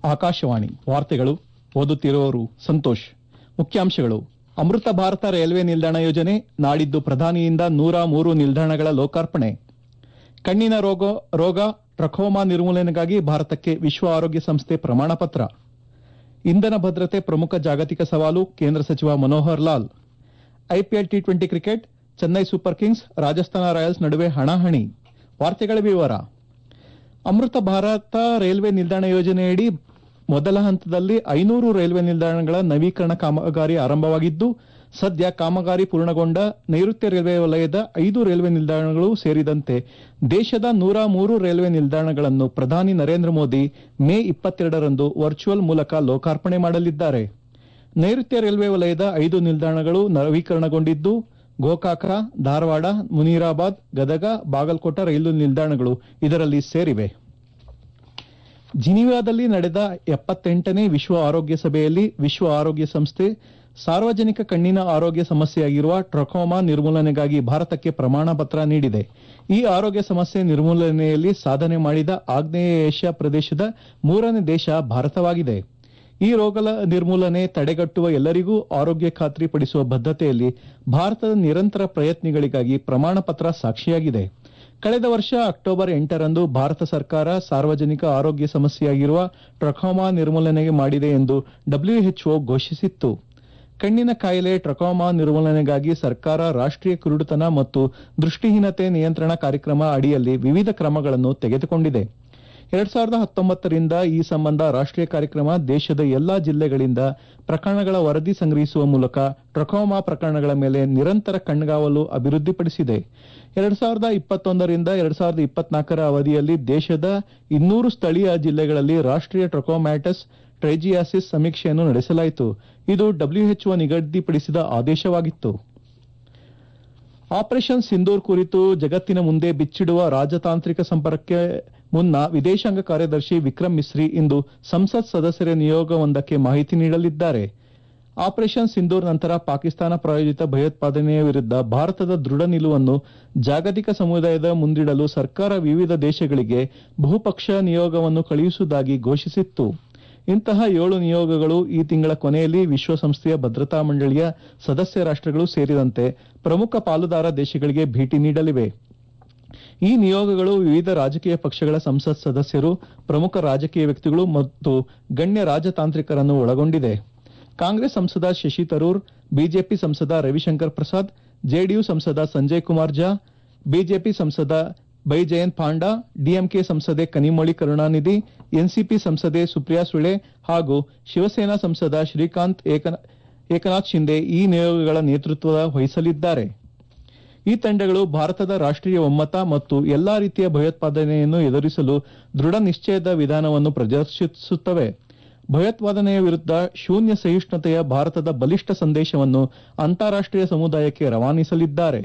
ಆಕಾಶವಾಣಿ ವಾರ್ತೆಗಳು ಓದುತ್ತಿರುವವರು ಸಂತೋಷ್ ಮುಖ್ಯಾಂಶಗಳು ಅಮೃತ ಭಾರತ ರೈಲ್ವೆ ನಿಲ್ದಾಣ ಯೋಜನೆ ನಾಡಿದ್ದು ಪ್ರಧಾನಿಯಿಂದ ನೂರ ಮೂರು ನಿಲ್ದಾಣಗಳ ಲೋಕಾರ್ಪಣೆ ಕಣ್ಣಿನ ರೋಗ ರೋಗ ಟ್ರಕೋಮಾ ನಿರ್ಮೂಲನೆಗಾಗಿ ಭಾರತಕ್ಕೆ ವಿಶ್ವ ಆರೋಗ್ಯ ಸಂಸ್ಥೆ ಪ್ರಮಾಣ ಪತ್ರ ಇಂಧನ ಭದ್ರತೆ ಪ್ರಮುಖ ಜಾಗತಿಕ ಸವಾಲು ಕೇಂದ್ರ ಸಚಿವ Manohar Lal IPL T twenty cricket Chennai Super Kings Rajasthan Royals ನಡುವೆ ಹಣಾಹಣಿ ವಾರ್ತೆಗಳ ವಿವರ ಅಮೃತ ಭಾರತ ರೈಲ್ವೆ ನಿಲ್ದಾಣ ಯೋಜನೆಯಡಿ ಮೊದಲ ಹಂತದಲ್ಲಿ ಐನೂರು ರೈಲ್ವೆ ನಿಲ್ದಾಣಗಳ ನವೀಕರಣ ಕಾಮಗಾರಿ ಆರಂಭವಾಗಿದ್ದು ಸದ್ಯ ಕಾಮಗಾರಿ ಪೂರ್ಣಗೊಂಡ ನೈಋತ್ಯ ರೈಲ್ವೆ ವಲಯದ ಐದು ರೈಲ್ವೆ ನಿಲ್ದಾಣಗಳು ಸೇರಿದಂತೆ ದೇಶದ ನೂರ ಮೂರು ರೈಲ್ವೆ ನಿಲ್ದಾಣಗಳನ್ನು ಪ್ರಧಾನಿ ನರೇಂದ್ರ ಮೋದಿ ಮೇ ಇಪ್ಪತ್ತೆರಡರಂದು ವರ್ಚುವಲ್ ಮೂಲಕ ಲೋಕಾರ್ಪಣೆ ಮಾಡಲಿದ್ದಾರೆ ನೈಋತ್ಯ ರೈಲ್ವೆ ವಲಯದ ಐದು ನಿಲ್ದಾಣಗಳು ನವೀಕರಣಗೊಂಡಿದ್ದು ಗೋಕಾಕ ಧಾರವಾಡ ಮುನೀರಾಬಾದ್ ಗದಗ ಬಾಗಲಕೋಟ ರೈಲು ನಿಲ್ದಾಣಗಳು ಇದರಲ್ಲಿ ಸೇರಿವೆ ಜಿನಿವಾದಲ್ಲಿ ನಡೆದ ಎಪ್ಪತ್ತೆಂಟನೇ ವಿಶ್ವ ಆರೋಗ್ಯ ಸಭೆಯಲ್ಲಿ ವಿಶ್ವ ಆರೋಗ್ಯ ಸಂಸ್ಥೆ ಸಾರ್ವಜನಿಕ ಕಣ್ಣಿನ ಆರೋಗ್ಯ ಸಮಸ್ಯೆಯಾಗಿರುವ ಟ್ರಕೋಮಾ ನಿರ್ಮೂಲನೆಗಾಗಿ ಭಾರತಕ್ಕೆ ಪ್ರಮಾಣ ಪತ್ರ ನೀಡಿದೆ ಈ ಆರೋಗ್ಯ ಸಮಸ್ಯೆ ನಿರ್ಮೂಲನೆಯಲ್ಲಿ ಸಾಧನೆ ಮಾಡಿದ ಆಗ್ನೇಯ ಏಷ್ಯಾ ಪ್ರದೇಶದ ಮೂರನೇ ದೇಶ ಭಾರತವಾಗಿದೆ ಈ ರೋಗ ನಿರ್ಮೂಲನೆ ತಡೆಗಟ್ಟುವ ಎಲ್ಲರಿಗೂ ಆರೋಗ್ಯ ಖಾತ್ರಿ ಪಡಿಸುವ ಬದ್ಧತೆಯಲ್ಲಿ ಭಾರತದ ನಿರಂತರ ಪ್ರಯತ್ನಗಳಿಗಾಗಿ ಪ್ರಮಾಣ ಪತ್ರ ಸಾಕ್ಷಿಯಾಗಿದೆ ಕಳೆದ ವರ್ಷ ಅಕ್ಟೋಬರ್ ಎಂಟರಂದು ಭಾರತ ಸರ್ಕಾರ ಸಾರ್ವಜನಿಕ ಆರೋಗ್ಯ ಸಮಸ್ಯೆಯಾಗಿರುವ ಟ್ರಕೋಮಾ ನಿರ್ಮೂಲನೆಗೆ ಮಾಡಿದೆ ಎಂದು ಡಬ್ಲ್ಯೂಎಚ್ಒ ಘೋಷಿಸಿತ್ತು ಕಣ್ಣಿನ ಕಾಯಿಲೆ ಟ್ರಕೋಮಾ ನಿರ್ಮೂಲನೆಗಾಗಿ ಸರ್ಕಾರ ರಾಷ್ಟೀಯ ಕುರುಡುತನ ಮತ್ತು ದೃಷ್ಟಿಹೀನತೆ ನಿಯಂತ್ರಣ ಕಾರ್ಯಕ್ರಮ ಅಡಿಯಲ್ಲಿ ವಿವಿಧ ಕ್ರಮಗಳನ್ನು ತೆಗೆದುಕೊಂಡಿದೆ ಎರಡ್ ಸಾವಿರದ ಹತ್ತೊಂಬತ್ತರಿಂದ ಈ ಸಂಬಂಧ ರಾಷ್ಟೀಯ ಕಾರ್ಯಕ್ರಮ ದೇಶದ ಎಲ್ಲಾ ಜಿಲ್ಲೆಗಳಿಂದ ಪ್ರಕರಣಗಳ ವರದಿ ಸಂಗ್ರಹಿಸುವ ಮೂಲಕ ಟ್ರಕೋಮಾ ಪ್ರಕರಣಗಳ ಮೇಲೆ ನಿರಂತರ ಕಣ್ಗಾವಲು ಅಭಿವೃದ್ಧಿಪಡಿಸಿದೆ ಎರಡ್ ಸಾವಿರದ ಇಪ್ಪತ್ತೊಂದರಿಂದ ಎರಡ್ ಸಾವಿರದ ಇಪ್ಪತ್ನಾಲ್ಕರ ಅವಧಿಯಲ್ಲಿ ದೇಶದ ಇನ್ನೂರು ಸ್ಥಳೀಯ ಜಿಲ್ಲೆಗಳಲ್ಲಿ ರಾಷ್ಟೀಯ ಟ್ರಕೋಮ್ಯಾಟಸ್ ಟ್ರೈಜಿಯಾಸಿಸ್ ಸಮೀಕ್ಷೆಯನ್ನು ನಡೆಸಲಾಯಿತು ಇದು ಡಬ್ಲ್ಯೂಎಚ್ಒ ನಿಗದಿಪಡಿಸಿದ ಆದೇಶವಾಗಿತ್ತು ಆಪರೇಷನ್ ಸಿಂಧೂರ್ ಕುರಿತು ಜಗತ್ತಿನ ಮುಂದೆ ಬಿಚ್ಚಿಡುವ ರಾಜತಾಂತ್ರಿಕ ಸಂಪರ್ಕಕ್ಕೆ ಮುನ್ನ ವಿದೇಶಾಂಗ ಕಾರ್ಯದರ್ಶಿ ವಿಕ್ರಮ್ ಮಿಸ್ರಿ ಇಂದು ಸಂಸತ್ ಸದಸ್ಯರ ನಿಯೋಗವೊಂದಕ್ಕೆ ಮಾಹಿತಿ ನೀಡಲಿದ್ದಾರೆ ಆಪರೇಷನ್ ಸಿಂಧೂರ್ ನಂತರ ಪಾಕಿಸ್ತಾನ ಪ್ರಾಯೋಜಿತ ಭಯೋತ್ಪಾದನೆಯ ವಿರುದ್ಧ ಭಾರತದ ದೃಢ ನಿಲುವನ್ನು ಜಾಗತಿಕ ಸಮುದಾಯದ ಮುಂದಿಡಲು ಸರ್ಕಾರ ವಿವಿಧ ದೇಶಗಳಿಗೆ ಬಹುಪಕ್ಷ ನಿಯೋಗವನ್ನು ಕಳುಹಿಸುವುದಾಗಿ ಘೋಷಿಸಿತ್ತು ಇಂತಹ ಏಳು ನಿಯೋಗಗಳು ಈ ತಿಂಗಳ ಕೊನೆಯಲ್ಲಿ ವಿಶ್ವಸಂಸ್ಥೆಯ ಭದ್ರತಾ ಮಂಡಳಿಯ ಸದಸ್ಯ ರಾಷ್ಟಗಳು ಸೇರಿದಂತೆ ಪ್ರಮುಖ ಪಾಲುದಾರ ದೇಶಗಳಿಗೆ ಭೇಟಿ ನೀಡಲಿವೆ ಈ ನಿಯೋಗಗಳು ವಿವಿಧ ರಾಜಕೀಯ ಪಕ್ಷಗಳ ಸಂಸತ್ ಸದಸ್ಯರು ಪ್ರಮುಖ ರಾಜಕೀಯ ವ್ಯಕ್ತಿಗಳು ಮತ್ತು ಗಣ್ಯ ರಾಜತಾಂತ್ರಿಕರನ್ನು ಒಳಗೊಂಡಿದೆ ಕಾಂಗ್ರೆಸ್ ಸಂಸದ ಶಶಿ ತರೂರ್ ಬಿಜೆಪಿ ಸಂಸದ ರವಿಶಂಕರ್ ಪ್ರಸಾದ್ ಜೆಡಿಯು ಸಂಸದ ಸಂಜಯ್ ಕುಮಾರ್ ಝಾ ಬಿಜೆಪಿ ಸಂಸದ ಬೈಜಯಂತ್ ಪಾಂಡಾ ಡಿಎಂಕೆ ಸಂಸದೆ ಕನಿಮೊಳಿ ಕರುಣಾನಿಧಿ ಎನ್ಸಿಪಿ ಸಂಸದೆ ಸುಪ್ರಿಯಾ ಸುಳೆ ಹಾಗೂ ಶಿವಸೇನಾ ಸಂಸದ ಶ್ರೀಕಾಂತ್ ಏಕನಾಥ್ ಶಿಂದೆ ಈ ನಿಯೋಗಗಳ ನೇತೃತ್ವ ವಹಿಸಲಿದ್ದಾರೆ ಈ ತಂಡಗಳು ಭಾರತದ ರಾಷ್ಟೀಯ ಒಮ್ಮತ ಮತ್ತು ಎಲ್ಲಾ ರೀತಿಯ ಭಯೋತ್ಪಾದನೆಯನ್ನು ಎದುರಿಸಲು ದೃಢ ನಿಶ್ಚಯದ ವಿಧಾನವನ್ನು ಪ್ರದರ್ಶಿಸುತ್ತವೆ ಭಯೋತ್ಪಾದನೆಯ ವಿರುದ್ಧ ಶೂನ್ಯ ಸಹಿಷ್ಣುತೆಯ ಭಾರತದ ಬಲಿಷ್ಠ ಸಂದೇಶವನ್ನು ಅಂತಾರಾಷ್ಟೀಯ ಸಮುದಾಯಕ್ಕೆ ರವಾನಿಸಲಿದ್ದಾರೆ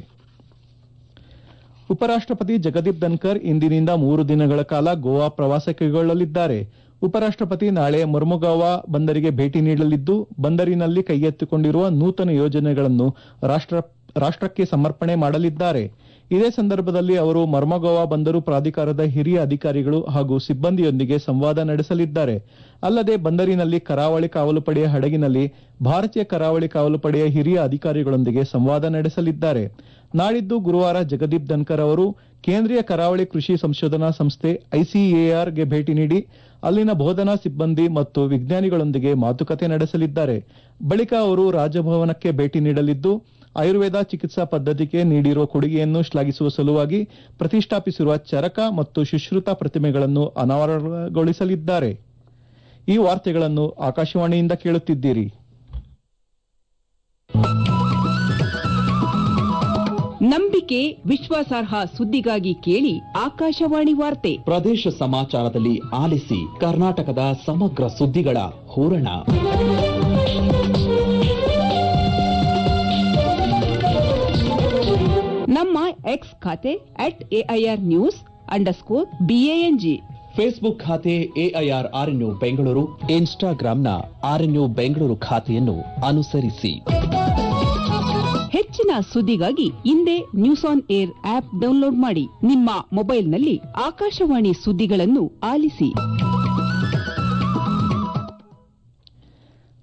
ಉಪರಾಷ್ಟಪತಿ ಜಗದೀಪ್ ಧನ್ಕರ್ ಇಂದಿನಿಂದ ಮೂರು ದಿನಗಳ ಕಾಲ ಗೋವಾ ಪ್ರವಾಸ ಕೈಗೊಳ್ಳಲಿದ್ದಾರೆ ಉಪರಾಷ್ಟಪತಿ ನಾಳೆ ಮೊರ್ಮುಗಾವಾ ಬಂದರಿಗೆ ಭೇಟಿ ನೀಡಲಿದ್ದು ಬಂದರಿನಲ್ಲಿ ಕೈಗೆತ್ತಿಕೊಂಡಿರುವ ನೂತನ ಯೋಜನೆಗಳನ್ನು ರಾಷ್ಟಕ್ಕೆ ಸಮರ್ಪಣೆ ಮಾಡಲಿದ್ದಾರೆ ಇದೇ ಸಂದರ್ಭದಲ್ಲಿ ಅವರು ಮರ್ಮಗೋವಾ ಬಂದರು ಪ್ರಾಧಿಕಾರದ ಹಿರಿಯ ಅಧಿಕಾರಿಗಳು ಹಾಗೂ ಸಿಬ್ಬಂದಿಯೊಂದಿಗೆ ಸಂವಾದ ನಡೆಸಲಿದ್ದಾರೆ ಅಲ್ಲದೆ ಬಂದರಿನಲ್ಲಿ ಕರಾವಳಿ ಕಾವಲು ಪಡೆಯ ಹಡಗಿನಲ್ಲಿ ಭಾರತೀಯ ಕರಾವಳಿ ಕಾವಲು ಪಡೆಯ ಹಿರಿಯ ಅಧಿಕಾರಿಗಳೊಂದಿಗೆ ಸಂವಾದ ನಡೆಸಲಿದ್ದಾರೆ ನಾಡಿದ್ದು ಗುರುವಾರ ಜಗದೀಪ್ ಧನ್ಕರ್ ಅವರು ಕೇಂದ್ರೀಯ ಕರಾವಳಿ ಕೃಷಿ ಸಂಶೋಧನಾ ಸಂಸ್ಥೆ ಐಸಿಎಆರ್ಗೆ ಭೇಟಿ ನೀಡಿ ಅಲ್ಲಿನ ಬೋಧನಾ ಸಿಬ್ಬಂದಿ ಮತ್ತು ವಿಜ್ಞಾನಿಗಳೊಂದಿಗೆ ಮಾತುಕತೆ ನಡೆಸಲಿದ್ದಾರೆ ಬಳಿಕ ಅವರು ರಾಜಭವನಕ್ಕೆ ಭೇಟಿ ನೀಡಲಿದ್ದು ಆಯುರ್ವೇದ ಚಿಕಿತ್ಸಾ ಪದ್ದತಿಗೆ ನೀಡಿರುವ ಕೊಡುಗೆಯನ್ನು ಶ್ಲಾಘಿಸುವ ಸಲುವಾಗಿ ಪ್ರತಿಷ್ಠಾಪಿಸಿರುವ ಚರಕ ಮತ್ತು ಸುಶ್ರುತ ಪ್ರತಿಮೆಗಳನ್ನು ಅನಾವರಣಗೊಳಿಸಲಿದ್ದಾರೆ ಈ ವಾರ್ತೆಗಳನ್ನು ಆಕಾಶವಾಣಿಯಿಂದ ಕೇಳುತ್ತಿದ್ದೀರಿ ನಂಬಿಕೆ ವಿಶ್ವಾಸಾರ್ಹ ಸುದ್ದಿಗಾಗಿ ಕೇಳಿ ಆಕಾಶವಾಣಿ ವಾರ್ತೆ ಪ್ರದೇಶ ಸಮಾಚಾರದಲ್ಲಿ ಆಲಿಸಿ ಕರ್ನಾಟಕದ ಸಮಗ್ರ ಸುದ್ದಿಗಳ ಹೂರಣ ನಮ್ಮ ಎಕ್ಸ್ ಖಾತೆ at AIR news underscore BANG Facebook ಖಾತೆ ಎಐಆರ್ ಆರ್ಎನ್ಯು ಬೆಂಗಳೂರು ಇನ್ಸ್ಟಾಗ್ರಾಂನ ಆರ್ಎನ್ಯು ಬೆಂಗಳೂರು ಖಾತೆಯನ್ನು ಅನುಸರಿಸಿ ಹೆಚ್ಚಿನ ಸುದ್ದಿಗಾಗಿ ಹಿಂದೆ News On AIR app download ಮಾಡಿ ನಿಮ್ಮ ಮೊಬೈಲ್ನಲ್ಲಿ ಆಕಾಶವಾಣಿ ಸುದ್ದಿಗಳನ್ನು ಆಲಿಸಿ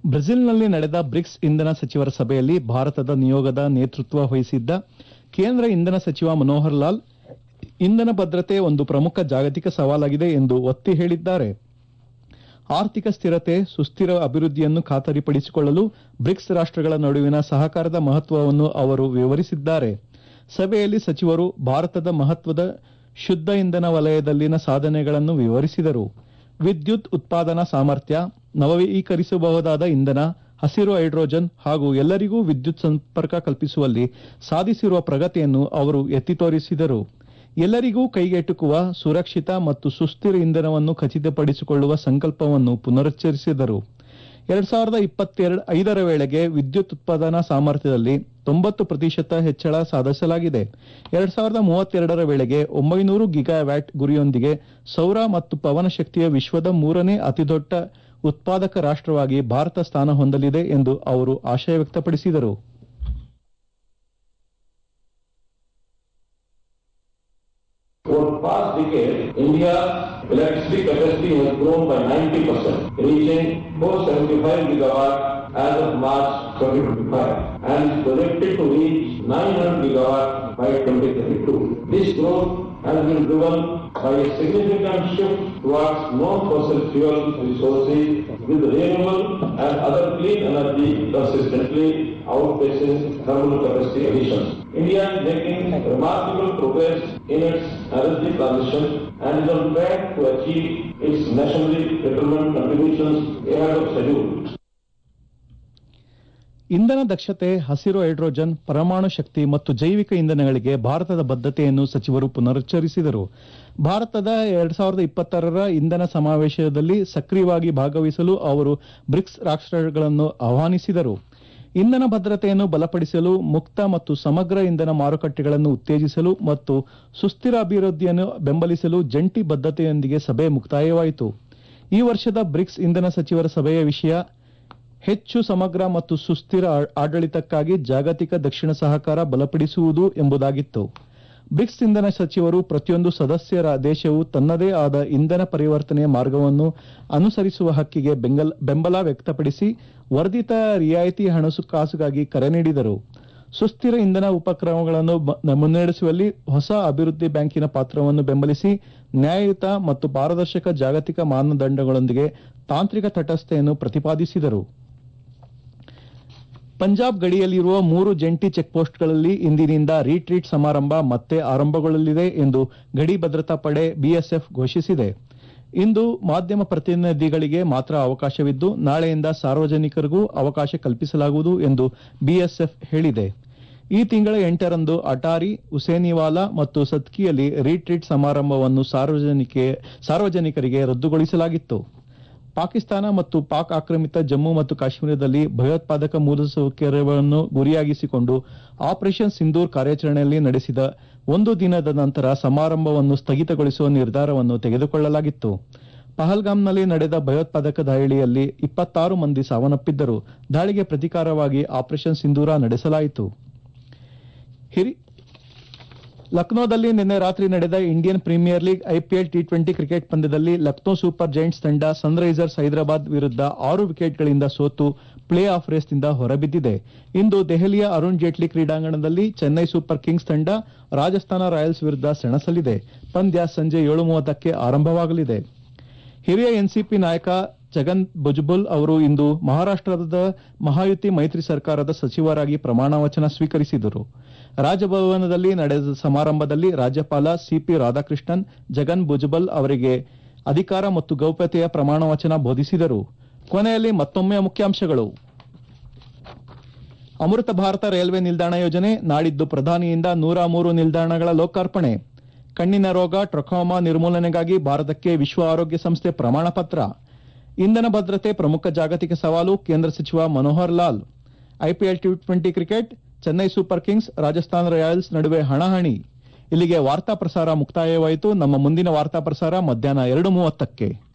ಬ್ರೆಜಿಲ್ನಲ್ಲಿ ನಡೆದ ಬ್ರಿಕ್ಸ್ ಇಂಧನ ಸಚಿವರ ಸಭೆಯಲ್ಲಿ ಭಾರತದ ನಿಯೋಗದ ನೇತೃತ್ವ ವಹಿಸಿದ್ದ ಕೇಂದ್ರ ಇಂಧನ ಸಚಿವ ಮನೋಹರ್ ಲಾಲ್ ಇಂಧನ ಭದ್ರತೆ ಒಂದು ಪ್ರಮುಖ ಜಾಗತಿಕ ಸವಾಲಾಗಿದೆ ಎಂದು ಒತ್ತಿ ಹೇಳಿದ್ದಾರೆ ಆರ್ಥಿಕ ಸ್ಥಿರತೆ ಸುಸ್ಥಿರ ಅಭಿವೃದ್ಧಿಯನ್ನು ಖಾತರಿಪಡಿಸಿಕೊಳ್ಳಲು ಬ್ರಿಕ್ಸ್ ರಾಷ್ಟ್ರಗಳ ನಡುವಿನ ಸಹಕಾರದ ಮಹತ್ವವನ್ನು ಅವರು ವಿವರಿಸಿದ್ದಾರೆ ಸಭೆಯಲ್ಲಿ ಸಚಿವರು ಭಾರತದ ಮಹತ್ವದ ಶುದ್ಧ ಇಂಧನ ವಲಯದಲ್ಲಿನ ಸಾಧನೆಗಳನ್ನು ವಿವರಿಸಿದರು ವಿದ್ಯುತ್ ಉತ್ಪಾದನಾ ಸಾಮರ್ಥ್ಯ ನವೀಕರಿಸಬಹುದಾದ ಇಂಧನ ಹಸಿರು ಹೈಡ್ರೋಜನ್ ಹಾಗೂ ಎಲ್ಲರಿಗೂ ವಿದ್ಯುತ್ ಸಂಪರ್ಕ ಕಲ್ಪಿಸುವಲ್ಲಿ ಸಾಧಿಸಿರುವ ಪ್ರಗತಿಯನ್ನು ಅವರು ಎತ್ತಿ ತೋರಿಸಿದರು ಎಲ್ಲರಿಗೂ ಕೈಗೆಟುಕುವ ಸುರಕ್ಷಿತ ಮತ್ತು ಸುಸ್ಥಿರ ಇಂಧನವನ್ನು ಖಚಿತಪಡಿಸಿಕೊಳ್ಳುವ ಸಂಕಲ್ಪವನ್ನು ಪುನರುಚ್ಚರಿಸಿದರು ಎರಡ್ ಸಾವಿರದ ಇಪ್ಪತ್ತೆರಡು ಐದರ ವೇಳೆಗೆ ವಿದ್ಯುತ್ ಉತ್ಪಾದನಾ ಸಾಮರ್ಥ್ಯದಲ್ಲಿ ತೊಂಬತ್ತು ಪ್ರತಿಶತ ಹೆಚ್ಚಳ ಸಾಧಿಸಲಾಗಿದೆ ಎರಡ್ ಸಾವಿರದ ಮೂವತ್ತೆರಡರ ವೇಳೆಗೆ ಒಂಬೈನೂರು ಗಿಗಾವ್ಯಾಟ್ ಗುರಿಯೊಂದಿಗೆ ಸೌರ ಮತ್ತು ಪವನ ಶಕ್ತಿಯ ವಿಶ್ವದ ಮೂರನೇ ಅತಿದೊಡ್ಡ ಉತ್ಪಾದಕ ರಾಷ್ಟ್ರವಾಗಿ ಭಾರತ ಸ್ಥಾನ ಹೊಂದಲಿದೆ ಎಂದು ಅವರು ಆಶಯ ವ್ಯಕ್ತಪಡಿಸಿದರು Over past decade, India's electricity capacity has grown by 90%, reaching 475 gigawatt as of March 2025, and is projected to reach 900 gigawatt by 2032. This growth has been driven by a significant shift towards non-fossil fuel resources with renewable and other clean energy consistently outpacing thermal capacity additions. India is making remarkable progress in its energy transition and is on track to achieve its nationally determined contributions ahead of schedule. ಇಂಧನ ದಕ್ಷತೆ ಹಸಿರು hydrogen ಪರಮಾಣು ಶಕ್ತಿ ಮತ್ತು ಜೈವಿಕ ಇಂಧನಗಳಿಗೆ ಭಾರತದ ಬದ್ಧತೆಯನ್ನು ಸಚಿವರು ಪುನರುಚ್ಚರಿಸಿದರು ಭಾರತದ ಎರಡ್ ಸಾವಿರದ ಇಪ್ಪತ್ತಾರರ ಇಂಧನ ಸಮಾವೇಶದಲ್ಲಿ ಸಕ್ರಿಯವಾಗಿ ಭಾಗವಹಿಸಲು ಅವರು ಬ್ರಿಕ್ಸ್ ರಾಷ್ಟ್ರಗಳನ್ನು ಆಹ್ವಾನಿಸಿದರು ಇಂಧನ ಭದ್ರತೆಯನ್ನು ಬಲಪಡಿಸಲು ಮುಕ್ತ ಮತ್ತು ಸಮಗ್ರ ಇಂಧನ ಮಾರುಕಟ್ಟೆಗಳನ್ನು ಉತ್ತೇಜಿಸಲು ಮತ್ತು ಸುಸ್ಥಿರ ಅಭಿವೃದ್ಧಿಯನ್ನು ಬೆಂಬಲಿಸಲು ಜಂಟಿ ಬದ್ಧತೆಯೊಂದಿಗೆ ಸಭೆ ಮುಕ್ತಾಯವಾಯಿತು ಈ ವರ್ಷದ ಬ್ರಿಕ್ಸ್ ಇಂಧನ ಸಚಿವರ ಸಭೆಯ ವಿಷಯ ಹೆಚ್ಚು ಸಮಗ್ರ ಮತ್ತು ಸುಸ್ಥಿರ ಆ- ಆಡಳಿತಕ್ಕಾಗಿ ಜಾಗತಿಕ ದಕ್ಷಿಣ ಸಹಕಾರ ಬಲಪಡಿಸುವುದು ಎಂಬುದಾಗಿತ್ತು ಬ್ರಿಕ್ಸ್ ಇಂಧನ ಸಚಿವರು ಪ್ರತಿಯೊಂದು ಸದಸ್ಯ ರಾ- ದೇಶವು ತನ್ನದೇ ಆದ ಇಂಧನ ಪರಿವರ್ತನೆಯ ಮಾರ್ಗವನ್ನು ಅನುಸರಿಸುವ ಹಕ್ಕಿಗೆ ಬೆಂಗಲ್- ಬೆಂಬಲ ವ್ಯಕ್ತಪಡಿಸಿ ವರ್ಧಿತ ರಿಯಾಯಿತಿ ಹಣಕಾಸುಗಾಗಿ ಕರೆ ನೀಡಿದರು ಸುಸ್ಥಿರ ಇಂಧನ ಉಪಕ್ರಮಗಳನ್ನು ಬ- ಮುನ್ನಡೆಸುವಲ್ಲಿ ಹೊಸ ಅಭಿವೃದ್ಧಿ ಬ್ಯಾಂಕಿನ ಪಾತ್ರವನ್ನು ಬೆಂಬಲಿಸಿ ನ್ಯಾಯಯುತ ಮತ್ತು ಪಾರದರ್ಶಕ ಜಾಗತಿಕ ಮಾನದಂಡಗಳೊಂದಿಗೆ ತಾಂತ್ರಿಕ ತಟಸ್ಥೆಯನ್ನು ಪ್ರತಿಪಾದಿಸಿದರು ಪಂಜಾಬ್ ಗಡಿಯಲ್ಲಿರುವ ಮೂರು ಜಂಟಿ ಚೆಕ್ಪೋಸ್ಟ್ಗಳಲ್ಲಿ ಇಂದಿನಿಂದ ರೀಟ್ರೀಟ್ ಸಮಾರಂಭ ಮತ್ತೆ ಆರಂಭಗೊಳ್ಳಲಿದೆ ಎಂದು ಗಡಿ ಭದ್ರತಾ ಪಡೆ ಬಿಎಸ್ಎಫ್ ಘೋಷಿಸಿದೆ ಇಂದು ಮಾಧ್ಯಮ ಪ್ರತಿನಿಧಿಗಳಿಗೆ ಮಾತ್ರ ಅವಕಾಶವಿದ್ದು ನಾಳೆಯಿಂದ ಸಾರ್ವಜನಿಕರಿಗೂ ಅವಕಾಶ ಕಲ್ಪಿಸಲಾಗುವುದು ಎಂದು ಬಿಎಸ್ಎಫ್ ಹೇಳಿದೆ ಈ ತಿಂಗಳ ಎಂಟರಂದು ಅಟಾರಿ ಹುಸೇನಿವಾಲಾ ಮತ್ತು ಸತ್ಕಿಯಲ್ಲಿ ರೀಟ್ರೀಟ್ ಸಮಾರಂಭವನ್ನು ಸಾರ್ವಜನಿಕೆ ಸಾರ್ವಜನಿಕರಿಗೆ ರದ್ದುಗೊಳಿಸಲಾಗಿತ್ತು ಪಾಕಿಸ್ತಾನ ಮತ್ತು ಪಾಕ್ ಆಕ್ರಮಿತ ಜಮ್ಮು ಮತ್ತು ಕಾಶ್ಮೀರದಲ್ಲಿ ಭಯೋತ್ಪಾದಕ ಮೂಲಸೌಕರ್ಯವನ್ನು ಗುರಿಯಾಗಿಸಿಕೊಂಡು ಆಪರೇಷನ್ ಸಿಂಧೂರ್ ಕಾರ್ಯಾಚರಣೆಯಲ್ಲಿ ನಡೆಸಿದ ಒಂದು ದಿನದ ನಂತರ ಸಮಾರಂಭವನ್ನು ಸ್ಥಗಿತಗೊಳಿಸುವ ನಿರ್ಧಾರವನ್ನು ತೆಗೆದುಕೊಳ್ಳಲಾಗಿತ್ತು ಪಹಲ್ಗಾಮ್ನಲ್ಲಿ ನಡೆದ ಭಯೋತ್ಪಾದಕ ದಾಳಿಯಲ್ಲಿ ಇಪ್ಪತ್ತಾರು ಮಂದಿ ಸಾವನ್ನಪ್ಪಿದ್ದರು ದಾಳಿಗೆ ಪ್ರತಿಕಾರವಾಗಿ ಆಪರೇಷನ್ ಸಿಂಧೂರ ನಡೆಸಲಾಯಿತು ಹಿರಿ ಲಕ್ನೋದಲ್ಲಿ ನಿನ್ನೆ ರಾತ್ರಿ ನಡೆದ Indian Premier League IPL T twenty cricket ಪಂದ್ಯದಲ್ಲಿ ಲಕ್ನೋ ಸೂಪರ್ ಜೈಂಟ್ಸ್ ತಂಡ ಸನ್ರೈಸರ್ಸ್ ಹೈದರಾಬಾದ್ ವಿರುದ್ಧ ಆರು ವಿಕೆಟ್ಗಳಿಂದ ಸೋತು ಪ್ಲೇ ಆಫ್ ರೇಸ್ನಿಂದ ಹೊರಬಿದ್ದಿದೆ ಇಂದು ದೆಹಲಿಯ ಅರುಣ್ ಜೇಟ್ಲಿ ಕ್ರೀಡಾಂಗಣದಲ್ಲಿ ಚೆನ್ನೈ ಸೂಪರ್ ಕಿಂಗ್ಸ್ ತಂಡ ರಾಜಸ್ಥಾನ ರಾಯಲ್ಸ್ ವಿರುದ್ಧ ಸೆಣಸಲಿದೆ ಪಂದ್ಯ ಸಂಜೆ ಏಳು ಮೂವತ್ತಕ್ಕೆ ಆರಂಭವಾಗಲಿದೆ ಹಿರಿಯ ಎನ್ಸಿಪಿ ನಾಯಕ ಜಗನ್ ಭುಜ್ಬುಲ್ ಅವರು ಇಂದು ಮಹಾರಾಷ್ಟ್ರದ ಮಹಾಯುತಿ ಮೈತ್ರಿ ಸರ್ಕಾರದ ಸಚಿವರಾಗಿ ಪ್ರಮಾಣ ವಚನ ಸ್ವೀಕರಿಸಿದರು ರಾಜಭವನದಲ್ಲಿ ನಡೆದ ಸಮಾರಂಭದಲ್ಲಿ ರಾಜ್ಯಪಾಲ ಸಿಪಿ ರಾಧಾಕೃಷ್ಣನ್ ಜಗನ್ ಭುಜ್ಬಲ್ ಅವರಿಗೆ ಅಧಿಕಾರ ಮತ್ತು ಗೌಪ್ಯತೆಯ ಪ್ರಮಾಣ ವಚನ ಬೋಧಿಸಿದರು ಕೊನೆಯಲ್ಲಿ ಮತ್ತೊಮ್ಮೆ ಮುಖ್ಯಾಂಶಗಳು ಅಮೃತ ಭಾರತ ರೈಲ್ವೆ ನಿಲ್ದಾಣ ಯೋಜನೆ ನಾಡಿದ್ದು ಪ್ರಧಾನಿಯಿಂದ ನೂರ ಮೂರು ನಿಲ್ದಾಣಗಳ ಲೋಕಾರ್ಪಣೆ ಕಣ್ಣಿನ ರೋಗ ಟ್ರಕೋಮಾ ನಿರ್ಮೂಲನೆಗಾಗಿ ಭಾರತಕ್ಕೆ ವಿಶ್ವ ಆರೋಗ್ಯ ಸಂಸ್ಥೆ ಪ್ರಮಾಣ ಪತ್ರ ಇಂಧನ ಭದ್ರತೆ ಪ್ರಮುಖ ಜಾಗತಿಕ ಸವಾಲು ಕೇಂದ್ರ ಸಚಿವ Manohar Lal IPL T twenty cricket Chennai Super Kings Rajasthan Royals ನಡುವೆ ಹಣಾಹಣಿ ಇಲ್ಲಿಗೆ ವಾರ್ತಾ ಪ್ರಸಾರ ಮುಕ್ತಾಯವಾಯಿತು ನಮ್ಮ ಮುಂದಿನ ವಾರ್ತಾ ಪ್ರಸಾರ ಮಧ್ಯಾಹ್ನ ಎರಡು ಮೂವತ್ತಕ್ಕೆ